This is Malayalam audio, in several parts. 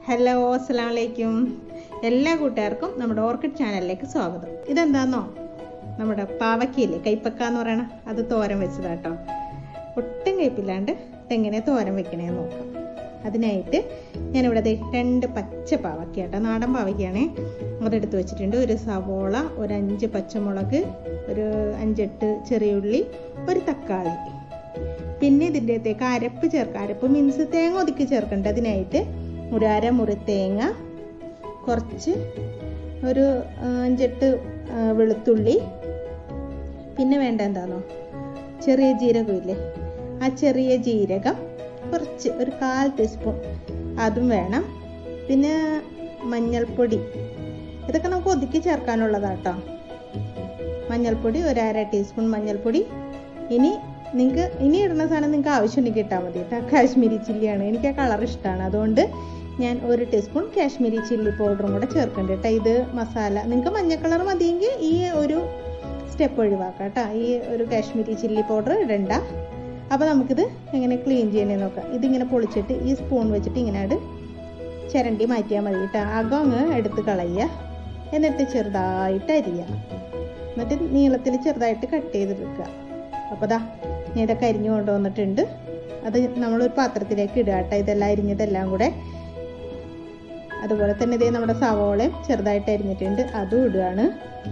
ഹലോ അസ്സാം വലൈക്കും എല്ലാ കൂട്ടുകാർക്കും നമ്മുടെ ഓർക്കിഡ് ചാനലിലേക്ക് സ്വാഗതം ഇതെന്താന്നോ നമ്മുടെ പാവയ്ക്കയില്ലേ കൈപ്പക്ക എന്ന് പറയണ അത് തോരൻ വെച്ചതാട്ടോ ഒട്ടും കയ്പില്ലാണ്ട് ഇതെങ്ങനെ തോരൻ വെക്കണേന്ന് നോക്കാം അതിനായിട്ട് ഞാനിവിടെ ദേ രണ്ട് പച്ച പാവയ്ക്ക കേട്ടോ നാടൻ പാവയ്ക്കാണേ അതെടുത്ത് വെച്ചിട്ടുണ്ട് ഒരു സവോള ഒരു അഞ്ച് പച്ചമുളക് ഒരു അഞ്ചെട്ട് ചെറിയുള്ളി ഒരു തക്കാളി പിന്നെ ഇതിൻ്റെ അകത്തേക്ക് അരപ്പ് ചേർക്കുക അരപ്പ് മീൻസ് തേങ്ങ ഒതുക്കി ചേർക്കേണ്ട അതിനായിട്ട് ഒരു അരമുറി തേങ്ങ കുറച്ച് ഒരു ആ, അഞ്ചെട്ട് ആ, വെളുത്തുള്ളി പിന്നെ വേണ്ട എന്താണോ ചെറിയ ജീരകം ഇല്ലേ ആ ചെറിയ ജീരകം കുറച്ച് ഒരു കാൽ ടീസ്പൂൺ അതും വേണം പിന്നെ മഞ്ഞൾപ്പൊടി ഇതൊക്കെ നമുക്ക് ഒതുക്കി ചേർക്കാനുള്ളതാട്ടോ മഞ്ഞൾപ്പൊടി ഒരു അര ടീസ്പൂൺ മഞ്ഞൾപ്പൊടി ഇനി നിങ്ങൾക്ക് ഇനി ഇടുന്ന സാധനം നിങ്ങൾക്ക് ആവശ്യമുണ്ടെങ്കിൽ ഇട്ടാൽ മതി കേട്ടോ കാശ്മീരി ചില്ലിയാണ് എനിക്ക് ആ കളർ ഇഷ്ടമാണ് അതുകൊണ്ട് ഞാൻ ഒരു ടീസ്പൂൺ കാശ്മീരി ചില്ലി പൗഡറും കൂടെ ചേർക്കുന്നുണ്ട് കേട്ടോ ഇത് മസാല നിങ്ങൾക്ക് മഞ്ഞ കളർ മതിയെങ്കിൽ ഈ ഒരു സ്റ്റെപ്പ് ഒഴിവാക്കാം കേട്ടോ ഈ ഒരു കാശ്മീരി ചില്ലി പൗഡർ ഇടണ്ട അപ്പോൾ നമുക്കിത് എങ്ങനെ ക്ലീൻ ചെയ്യണേ നോക്കാം ഇതിങ്ങനെ പൊളിച്ചിട്ട് ഈ സ്പൂൺ വെച്ചിട്ട് ഇങ്ങനെ അത് ചിരണ്ടി മാറ്റിയാൽ മതി കേട്ടോ അകം അങ്ങ് എടുത്ത് കളയുക എന്നിട്ട് ചെറുതായിട്ട് അരിയുക എന്നിട്ട് നീളത്തിൽ ചെറുതായിട്ട് കട്ട് ചെയ്തെടുക്കുക അപ്പോൾ ദാ ഞാൻ ഇതൊക്കെ അരിഞ്ഞു കൊണ്ടുവന്നിട്ടുണ്ട് അത് നമ്മളൊരു പാത്രത്തിലേക്ക് ഇടുക കേട്ടോ ഇതെല്ലാം അരിഞ്ഞതെല്ലാം കൂടെ അതുപോലെ തന്നെ ഇതേ നമ്മുടെ സവോളയും ചെറുതായിട്ട് അരിഞ്ഞിട്ടുണ്ട് അതും ഇടുകയാണ്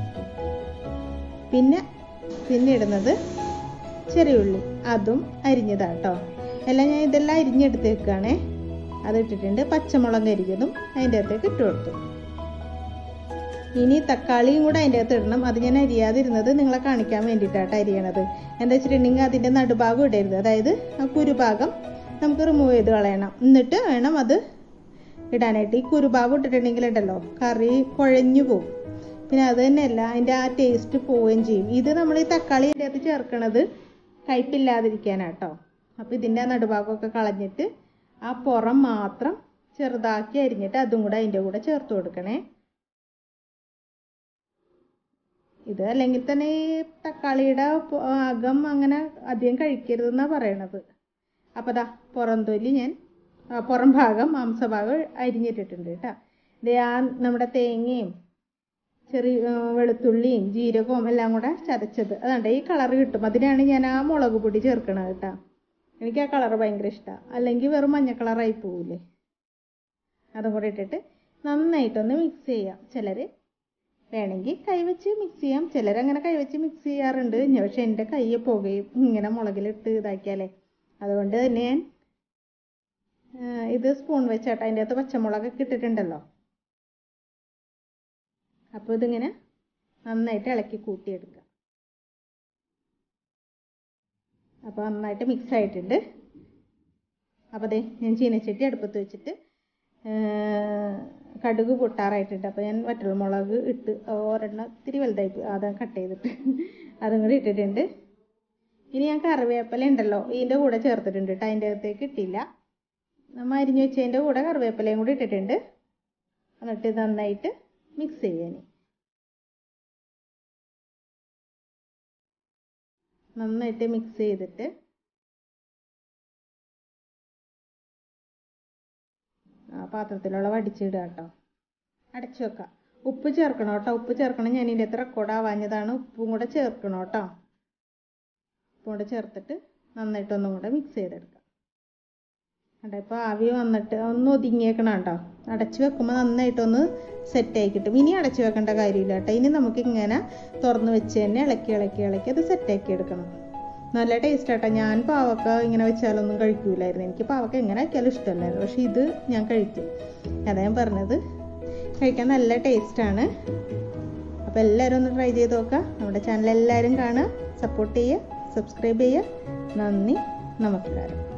പിന്നെ പിന്നെ ഇടുന്നത് ചെറിയുള്ളി അതും അരിഞ്ഞതാണ് കേട്ടോ എല്ലാം ഞാൻ ഇതെല്ലാം അരിഞ്ഞെടുത്തേക്കാണേ അത് ഇട്ടിട്ടുണ്ട് പച്ചമുളക് അരിഞ്ഞതും അതിൻ്റെ അകത്തേക്ക് ഇട്ട് കൊടുത്തു ഇനി തക്കാളിയും കൂടെ അതിൻ്റെ അകത്ത് ഇടണം അത് ഞാൻ അരിയാതിരുന്നത് നിങ്ങളെ കാണിക്കാൻ വേണ്ടിയിട്ടാണ് അരിയണത് എന്താ വെച്ചിട്ടുണ്ടെങ്കിൽ അതിൻ്റെ നടുഭാഗം ഇടരുത് അതായത് ആ കുരുഭാഗം നമുക്ക് റിമൂവ് ചെയ്ത് കളയണം എന്നിട്ട് വേണം അത് ഇടാനായിട്ട് ഈ കുരുഭാഗം ഇട്ടിട്ടുണ്ടെങ്കിൽ ഉണ്ടല്ലോ കറി കുഴഞ്ഞു പോകും പിന്നെ അത് തന്നെയല്ല അതിൻ്റെ ആ ടേസ്റ്റ് പോവുകയും ചെയ്യും ഇത് നമ്മൾ ഈ തക്കാളി അതിൻ്റെ അകത്ത് ചേർക്കണത് കയ്പില്ലാതിരിക്കാനാട്ടോ അപ്പോൾ ഇതിൻ്റെ ആ നടുഭാഗമൊക്കെ കളഞ്ഞിട്ട് ആ പുറം മാത്രം ചെറുതാക്കി അരിഞ്ഞിട്ട് അതും കൂടെ അതിൻ്റെ കൂടെ ചേർത്ത് കൊടുക്കണേ ഇത് അല്ലെങ്കിൽ തന്നെ ഈ തക്കാളിയുടെ പു- അകം അങ്ങനെ അധികം കഴിക്കരുതെന്നാണ് പറയണത് അപ്പോൾ ദാ പുറം തൊലി ഞാൻ ആ, പുറം ഭാഗം മാംസഭാഗം അരിഞ്ഞിട്ടിട്ടുണ്ട് കേട്ടോ ഇത് ആ നമ്മുടെ തേങ്ങയും ചെറിയ ആ, വെളുത്തുള്ളിയും ജീരകവും എല്ലാം കൂടെ ചതച്ചത് അതുകൊണ്ട് ഈ കളർ കിട്ടും അതിനാണ് ഞാൻ ആ മുളക് പൊടി ചേർക്കണത് കേട്ടോ എനിക്ക് ആ കളർ ഭയങ്കര ഇഷ്ടമാണ് അല്ലെങ്കിൽ വെറും മഞ്ഞ കളറായി പോവില്ലേ അതും കൂടെ ഇട്ടിട്ട് നന്നായിട്ടൊന്ന് മിക്സ് ചെയ്യാം ചിലർ വേണമെങ്കിൽ കൈവച്ച് മിക്സ് ചെയ്യാം ചിലരങ്ങനെ കൈവച്ച് മിക്സ് ചെയ്യാറുണ്ട് ഞാൻ പക്ഷെ എൻ്റെ കൈ പുകയും ഇങ്ങനെ മുളകിലിട്ട് ഇതാക്കിയാലേ അതുകൊണ്ട് തന്നെ ഞാൻ ആ, ഇത് സ്പൂൺ വെച്ചാട്ടോ അതിൻ്റെ അകത്ത് പച്ചമുളകൊക്കെ ഇട്ടിട്ടുണ്ടല്ലോ അപ്പോൾ ഇതിങ്ങനെ നന്നായിട്ട് ഇളക്കി കൂട്ടിയെടുക്കുക അപ്പോൾ നന്നായിട്ട് മിക്സ് ആയിട്ടുണ്ട് അപ്പോൾ ദേ ഞാൻ ചീനച്ചട്ടി അടുപ്പത്ത് വെച്ചിട്ട് ആ, കടുക് പൊട്ടാറായിട്ടുണ്ട് അപ്പോൾ ഞാൻ വറ്റൽമുളക് ഇട്ട് ഒരെണ്ണം ഇത്തിരി വലുതായി പോയി അത് കട്ട് ചെയ്തിട്ട് അതും കൂടി ഇട്ടിട്ടുണ്ട് ഇനി ഞാൻ കറിവേപ്പില ഉണ്ടല്ലോ ഇതിൻ്റെ കൂടെ ചേർത്തിട്ടുണ്ട് കേട്ടോ അതിൻ്റെ അകത്തേക്ക് ഇട്ടില്ല നമ്മൾ അരിഞ്ഞു വെച്ചതിൻ്റെ കൂടെ കറിവേപ്പിലയും കൂടി ഇട്ടിട്ടുണ്ട് എന്നിട്ട് ഇത് നന്നായിട്ട് മിക്സ് ചെയ്യാൻ നന്നായിട്ട് മിക്സ് ചെയ്തിട്ട് ആ പാത്രത്തിലുള്ള വടിച്ചിടുക കേട്ടോ അടച്ചു വെക്കാം ഉപ്പ് ചേർക്കണം കേട്ടോ ഉപ്പ് ചേർക്കണം ഞാൻ ഇതിൻ്റെ അത്ര റെക്കോർഡ് ആവാഞ്ഞതാണ് ഉപ്പും കൂടെ ചേർക്കണം കേട്ടോ ഉപ്പും കൂടെ ചേർത്തിട്ട് നന്നായിട്ട് ഒന്നും കൂടെ മിക്സ് ചെയ്തെടുക്കാം കേട്ടോ ഇപ്പോൾ ആവി വന്നിട്ട് ഒന്ന് ഒതുങ്ങിയേക്കണം കേട്ടോ അടച്ചു വെക്കുമ്പോൾ നന്നായിട്ടൊന്ന് സെറ്റായി കിട്ടും ഇനി അടച്ചു വെക്കേണ്ട കാര്യമില്ല കേട്ടോ ഇനി നമുക്ക് ഇങ്ങനെ തുറന്ന് വെച്ച് തന്നെ ഇളക്കി ഇളക്കി ഇളക്കി അത് സെറ്റാക്കി എടുക്കണം നല്ല ടേസ്റ്റ് ആട്ടോ ഞാൻ പാവക്ക ഇങ്ങനെ വെച്ചാലൊന്നും കഴിക്കൂലായിരുന്നു എനിക്ക് പാവക്ക എങ്ങനെ ആക്കിയാലും ഇഷ്ടമല്ലായിരുന്നു പക്ഷെ ഇത് ഞാൻ കഴിക്കും അതാ ഞാൻ പറഞ്ഞത് കഴിക്കാൻ നല്ല ടേസ്റ്റാണ് അപ്പോൾ എല്ലാവരും ഒന്ന് ട്രൈ ചെയ്ത് നോക്കുക നമ്മുടെ ചാനൽ എല്ലാവരും കാണുക സപ്പോർട്ട് ചെയ്യുക സബ്സ്ക്രൈബ് ചെയ്യുക നന്ദി നമസ്കാരം